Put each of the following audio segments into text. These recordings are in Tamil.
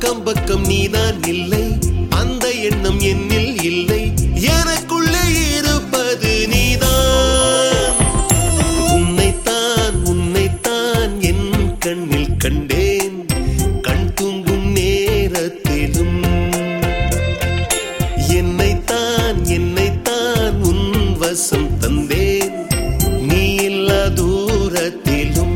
அக்கம் பக்கம் நீதான் இல்லை அந்த எண்ணம் என்னில் இல்லை எனக்குள்ளே இருப்பது நீதான் உன்னைத்தான் உன்னைத்தான் என் கண்ணில் கண்டேன் கண் தூங்கும் நேரத்திலும் என்னைத்தான் என்னைத்தான் உன் வசம் தந்தேன் நீ இல்லா தூரத்திலும்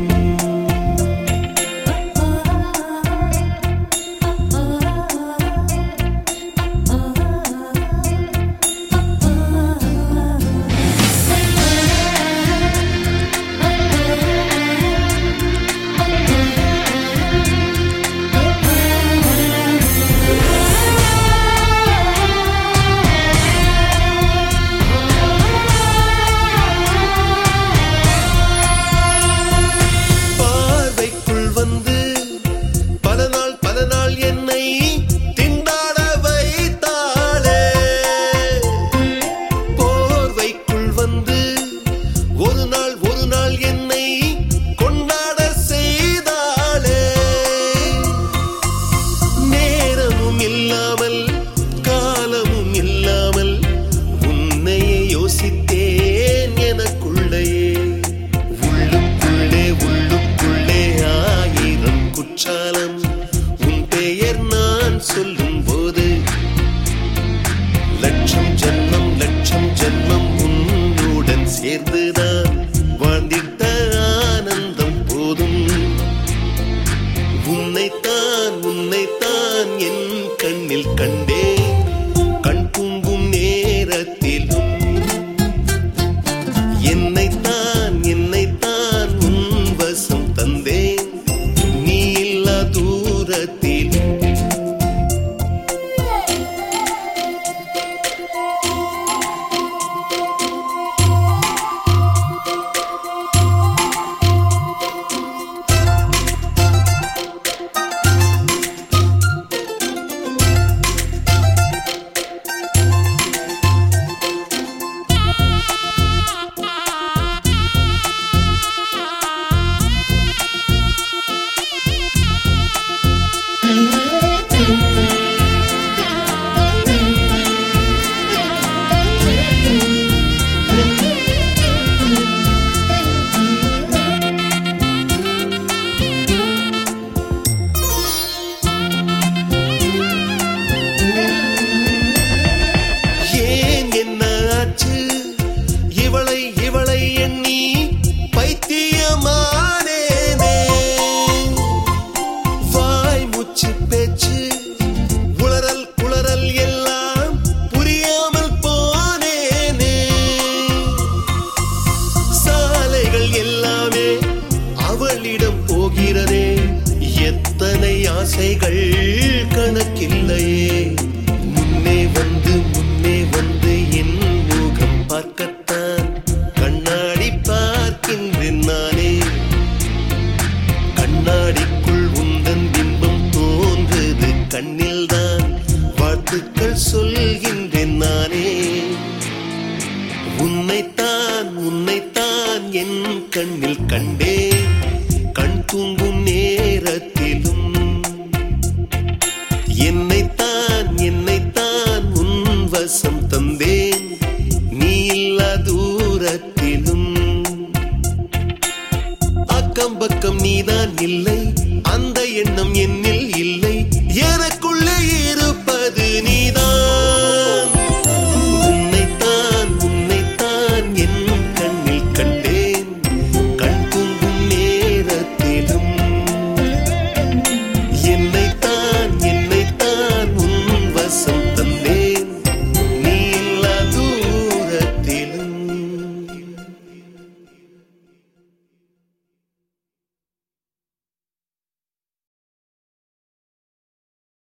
பார்வைக்குள் வந்து பல நாள் பல நாள் என்னை திண்டாட வைத்தாளே போர்வைக்குள் வந்து ஒரு நாள் ஒரு நாள் என்னை கொண்டாட செய்தாளே நேரமும் இல்லாமல் காலமும் இல்லாமல் உன்னையே யோசித்தேன் எனக்குள்ளையே உள்ளுக்குள்ளே உள்ளுக்குள்ளே ஆயிரம் குற்றாலம் உன் பெயர் நான் சொல்லும் போது லட்சம் ஜன்மம் லட்சம் ஜன்மம் உன்னுடன் சேர்ந்துதான் வாழ்ந்திட்ட ஆனந்தம் போதும் உன்னைத்தான் உன்னைத்தான் என் கண்ணில் கண்டேன் கண் தூங்கும் நேரத்திலும் என்னைத்தான் என்னைத்தான் உன் வசம் தந்தேன் நீ இல்லா தூரத்திலும் ஏன் என்ன ஆச்சு இவளை இவளை எண்ணி பைத்தியமானேனே வாய் முச்சு பேச்சு உளறல் குளறல் எல்லாம் புரியாமல் போனேனே சாலைகள் எல்லாமே அவளிடம் போகிறதே எத்தனை ஆசைகள் கணக்கில்லையே முன்னே வந்து முன்னே வந்து என் முகம் பார்க்கத்தான் கண்ணாடி பார்க்கின்றேன் நானே கண்ணாடிக்குள் உந்தன் பிம்பம் தோன்றுது கண்ணில்தான் வாழ்த்துக்கள் சொல்கின்றேன் நானே உன்னைத்தான் உன்னைத்தான் என் கண்ணில் கண்டேன் கண் தூங்கும் நேரத்திலும் என்னைத்தான் என்னைத்தான் உன் வசம் தந்தேன் நீ இல்லா தூரத்திலும் அக்கம் பக்கம் நீதான் இல்லை அந்த எண்ணம் என்னில் இல்லை எனக்கு